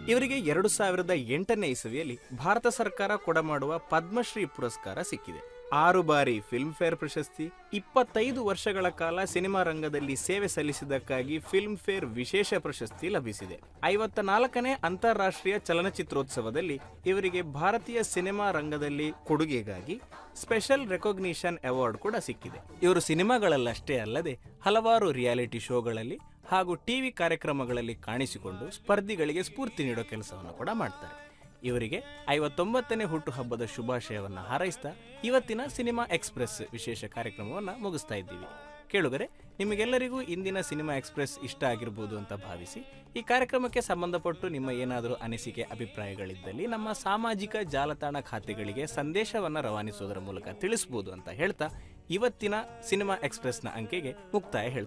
ಇವರಿಗೆ ಎರಡು ಸಾವಿರದ ಎಂಟನೇ ಇಸವಿಯಲ್ಲಿ ಭಾರತ ಸರ್ಕಾರ ಕೊಡಮಾಡುವ ಪದ್ಮಶ್ರೀ ಪುರಸ್ಕಾರ ಸಿಕ್ಕಿದೆ ಆರು ಬಾರಿ ಫಿಲ್ಮ್ ಫೇರ್ ಪ್ರಶಸ್ತಿ ಇಪ್ಪತ್ತೈದು ವರ್ಷಗಳ ಕಾಲ ಸಿನಿಮಾ ರಂಗದಲ್ಲಿ ಸೇವೆ ಸಲ್ಲಿಸಿದ್ದಕ್ಕಾಗಿ ಫಿಲ್ಮ್ ಫೇರ್ ವಿಶೇಷ ಪ್ರಶಸ್ತಿ ಲಭಿಸಿದೆ ಐವತ್ತ ನಾಲ್ಕನೇ ಅಂತಾರಾಷ್ಟ್ರೀಯ ಚಲನಚಿತ್ರೋತ್ಸವದಲ್ಲಿ ಇವರಿಗೆ ಭಾರತೀಯ ಸಿನಿಮಾ ರಂಗದಲ್ಲಿ ಕೊಡುಗೆಗಾಗಿ ಸ್ಪೆಷಲ್ ರೆಕಾಗ್ನಿಷನ್ ಅವಾರ್ಡ್ ಕೂಡ ಸಿಕ್ಕಿದೆ ಇವರು ಸಿನಿಮಾಗಳಲ್ಲಷ್ಟೇ ಅಲ್ಲದೆ ಹಲವಾರು ರಿಯಾಲಿಟಿ ಶೋಗಳಲ್ಲಿ ಹಾಗೂ ಟಿವಿ ಕಾರ್ಯಕ್ರಮಗಳಲ್ಲಿ ಕಾಣಿಸಿಕೊಂಡು ಸ್ಪರ್ಧಿಗಳಿಗೆ ಸ್ಫೂರ್ತಿ ನೀಡೋ ಕೆಲಸವನ್ನು ಕೂಡ ಮಾಡ್ತಾರೆ ಇವರಿಗೆ ಐವತ್ತೊಂಬತ್ತನೇ ಹುಟ್ಟುಹಬ್ಬದ ಶುಭಾಶಯವನ್ನು ಹಾರೈಸ್ತಾ ಇವತ್ತಿನ ಸಿನಿಮಾ ಎಕ್ಸ್ಪ್ರೆಸ್ ವಿಶೇಷ ಕಾರ್ಯಕ್ರಮವನ್ನು ಮುಗಿಸ್ತಾ ಇದ್ದೀವಿ ಕೇಳುಗರೆ ನಿಮಗೆಲ್ಲರಿಗೂ ಇಂದಿನ ಸಿನಿಮಾ ಎಕ್ಸ್ಪ್ರೆಸ್ ಇಷ್ಟ ಆಗಿರ್ಬೋದು ಅಂತ ಭಾವಿಸಿ ಈ ಕಾರ್ಯಕ್ರಮಕ್ಕೆ ಸಂಬಂಧಪಟ್ಟು ನಿಮ್ಮ ಏನಾದರೂ ಅನಿಸಿಕೆ ಅಭಿಪ್ರಾಯಗಳಿದ್ದಲ್ಲಿ ನಮ್ಮ ಸಾಮಾಜಿಕ ಜಾಲತಾಣ ಖಾತೆಗಳಿಗೆ ಸಂದೇಶವನ್ನು ರವಾನಿಸೋದರ ಮೂಲಕ ತಿಳಿಸ್ಬೋದು ಅಂತ ಹೇಳ್ತಾ ಇವತ್ತಿನ ಸಿನಿಮಾ ಎಕ್ಸ್ಪ್ರೆಸ್ನ ಅಂಕೆಗೆ ಮುಕ್ತಾಯ ಹೇಳ್ತಾ